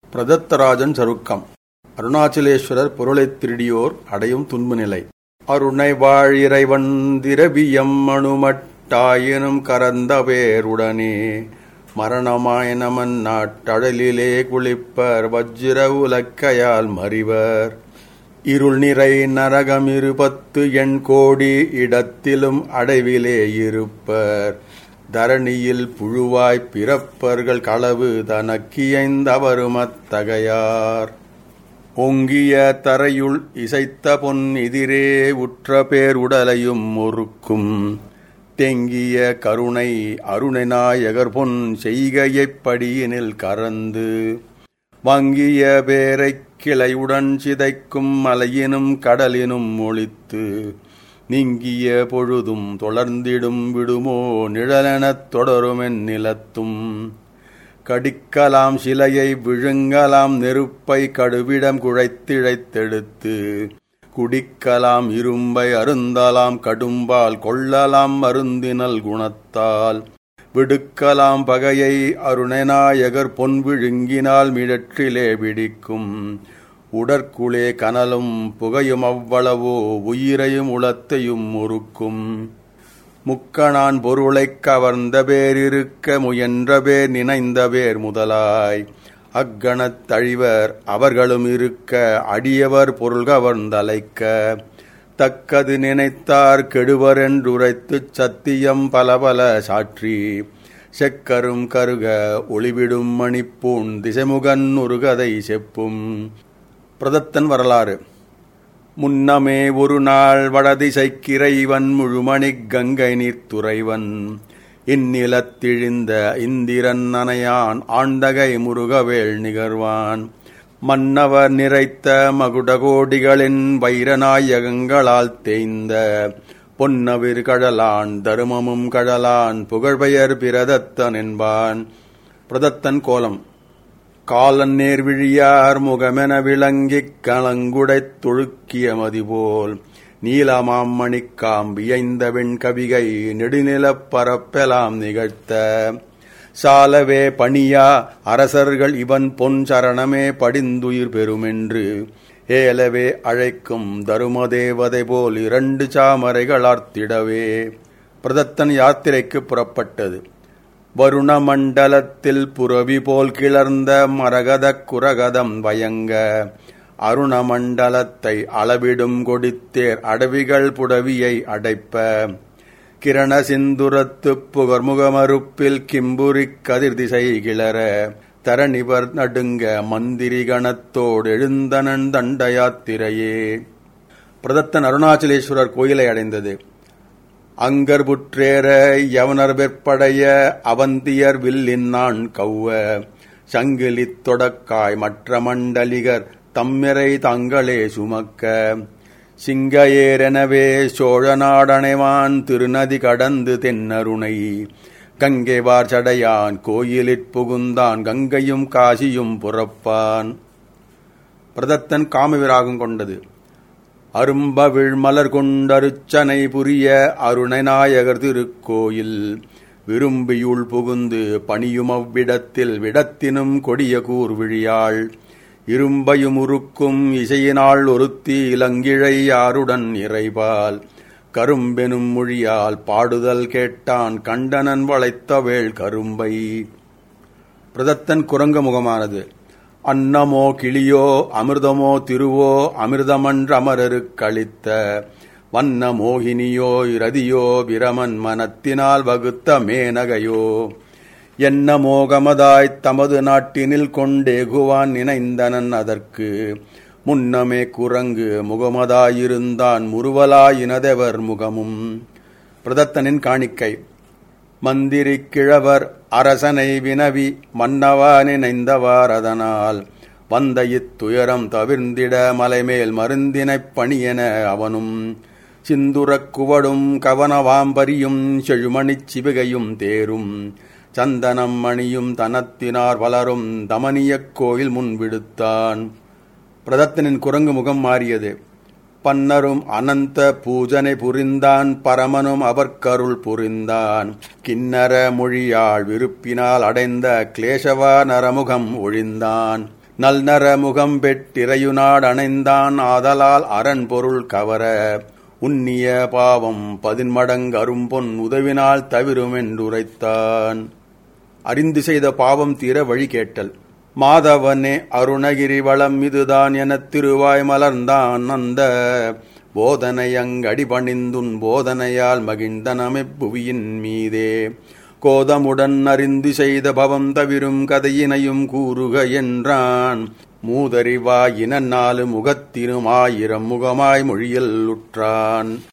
பிரதத்தராஜன் சருக்கம் அருணாச்சலேஸ்வரர் பொருளைத் திருடியோர் அடையும் துன்பு நிலை அருணை வாழ் இறைவன் திரவியம் அணுமட்டாயினும் கரந்த பேருடனே மரணமாய் நமன் நாட்டழலிலே குளிப்பர் வஜ்ர உலக்கையால் மறிவர் இருள் நிறை நரகம் இருபத்து எண் கோடி இடத்திலும் அடைவிலே இருப்பர் தரணியில் புழுவாய் பிறப்பர்கள் களவு தனக்கியைந்தவரும் அத்தகையார் ஓங்கிய தரையுள் இசைத்த பொன் எதிரே உற்ற பேர் உடலையும் ஒருக்கும் தெங்கிய கருணை அருணநாயகர் பொன் செய்கையைப் படியினில் கறந்து வங்கிய பேரைக் கிளையுடன் சிதைக்கும் மலையினும் கடலினும் ஒளித்து நீங்கிய பொழுதும் தொடர்ந்திடும் விடுமோ நிழலெனத் தொடருமென் நிலத்தும் கடிக்கலாம் சிலையை விழுங்கலாம் நெருப்பை கடுவிடம் குழைத்திழைத்தெடுத்து குடிக்கலாம் இரும்பை அருந்தலாம் கடும்பால் கொள்ளலாம் மருந்தினல் குணத்தால் விடுக்கலாம் பகையை அருணநாயகர் பொன் விழுங்கினால் மிழற்றிலே பிடிக்கும் உடற்குளே கனலும் புகையும் அவ்வளவோ உயிரையும் உளத்தையும் முறுக்கும் முக்கணான் பொருளைக் கவர்ந்த பேரிருக்க முயன்ற பேர் நினைந்த பேர் முதலாய் அக்கணத் தழிவர் அவர்களும் இருக்க அடியவர் பொருள் கவர்ந்தலைக்க தக்கது நினைத்தார் கெடுவர் என்றுரைத்துச் சத்தியம் பல பல சாற்றி செக்கரும் கருக ஒளிவிடும் மணிப்பூன் திசைமுகன் ஒரு கதை செப்பும் பிரதத்தன் வரலாறு முன்னமே ஒரு நாள் வடதிசைக்கிறைவன் முழுமணிக் கங்கை நீர்த்துறைவன் இந்நிலத்திழிந்த இந்திரன் அணையான் ஆண்டகை முருகவேள் நிகர்வான் மன்னவர் நிறைத்த மகுடகோடிகளின் வைரநாயகங்களால் தேய்ந்த பொன்னவிர் கழலான் தருமமும் கழலான் புகழ்பெயர் பிரதத்தன் என்பான் பிரதத்தன் கோலம் காலன் நேர்விழியார் முகமென விளங்கிக் கலங்குடைத் தொழுக்கிய மதிபோல் நீலமாம் மணிக்காம் வியைந்த வெண்கவிகை நெடுநிலப் பரப்பெலாம் நிகழ்த்த சாலவே பணியா அரசர்கள் இவன் பொன் சரணமே படிந்துயிர் பெறுமென்று ஏலவே அழைக்கும் தருமதேவதை போல் இரண்டு சாமரைகளார்த்திடவே பிரதத்தன் யாத்திரைக்கு புறப்பட்டது வருண மண்டலத்தில் புறவி போல் கிளர்ந்த மரகதக் குரகதம் வயங்க அருண மண்டலத்தை அளவிடும் கொடித்தேர் அடவிகள் புடவியை அடைப்ப கிரண சிந்துரத்து புகர்முகமறுப்பில் கிம்புரிக் கதிர் திசை கிளற தரணிவர் நடுங்க மந்திரி கணத்தோடு எழுந்தனன் தண்ட யாத்திரையே பிரதத்தன் அருணாச்சலேஸ்வரர் கோயிலை அடைந்தது அங்கர் புற்றேற யவனர் வெற்படைய அவந்தியர் வில்லின்னான் கௌவ சங்கிலித் தொடக்காய் மற்ற மண்டலிகர் தம்மிரை தங்களே சுமக்க சிங்கையேரெனவே சோழ நாடனைவான் திருநதி கடந்து தென்னருணை கங்கைவார் சடையான் கோயிலிற் புகுந்தான் கங்கையும் காசியும் புறப்பான் பிரதத்தன் காமவிராகம் கொண்டது அரும்பவிழ் மலர் கொண்டருச்சனை புரிய அருணநாயகர் திருக்கோயில் விரும்பியுள் புகுந்து பணியும் அவ்விடத்தில் விடத்தினும் கொடிய கூர்விழியாள் இரும்பையும் உருக்கும் இசையினாள் ஒருத்தி இளங்கிழை யாருடன் இறைபால் கரும்பெனும் மொழியால் பாடுதல் கேட்டான் கண்டனன் வளைத்தவேள் கரும்பை பிரதத்தன் குரங்க முகமானது அன்னமோ கிளியோ அமிர்தமோ திருவோ அமிர்தமன்ற அமரருக்களித்த வண்ண மோகினியோ இரதியோ பிரமன் மனத்தினால் வகுத்த மேனகையோ என்ன மோகமதாய்த் தமது நாட்டினில் கொண்டேகுவான் நினைந்தனன் அதற்கு முன்னமே குரங்கு முகமதாயிருந்தான் முருவலாயினதெவர் முகமும் பிரதத்தனின் காணிக்கை மந்திரி கிழவர் அரசனை வினவி மன்னவா நினைந்தவார் அதனால் வந்த இத்துயரம் தவிர்ந்திட மலைமேல் மருந்தினைப் பணியென அவனும் சிந்துரக் குவடும் கவனவாம்பரியும் செழுமணிச் சிவிகையும் தேரும் சந்தனம் மணியும் தனத்தினார் வளரும் தமனியக் கோயில் முன் விடுத்தான் பிரதத்தனின் குரங்கு முகம் மாறியது பன்னரும் அனந்த பூஜனை புரிந்தான் பரமனும் அவர்க்கருள் புரிந்தான் கிண்ணற மொழியாள் விருப்பினால் அடைந்த கிளேசவா நரமுகம் ஒழிந்தான் நல்நர முகம் பெற்றிரையுநாடு அணைந்தான் ஆதலால் அரண் பொருள் கவர உன்னிய பாவம் பதின்மடங்கு அரும்பொன் உதவினால் தவிருமென்றுரைத்தான் அறிந்து செய்த பாவம் தீர வழி கேட்டல் மாதவனே அருணகிரி வளம் இதுதான் எனத் திருவாய் மலர்ந்தான் அந்த போதனையங்கடி பணிந்துன் போதனையால் மகிழ்ந்தனமெப்புவியின் மீதே கோதமுடன் அறிந்து செய்த பவம் தவிரும் கதையினையும் கூறுக என்றான் மூதறிவாயின நாலு முகத்தினும் ஆயிரம் முகமாய் மொழியில் உற்றான்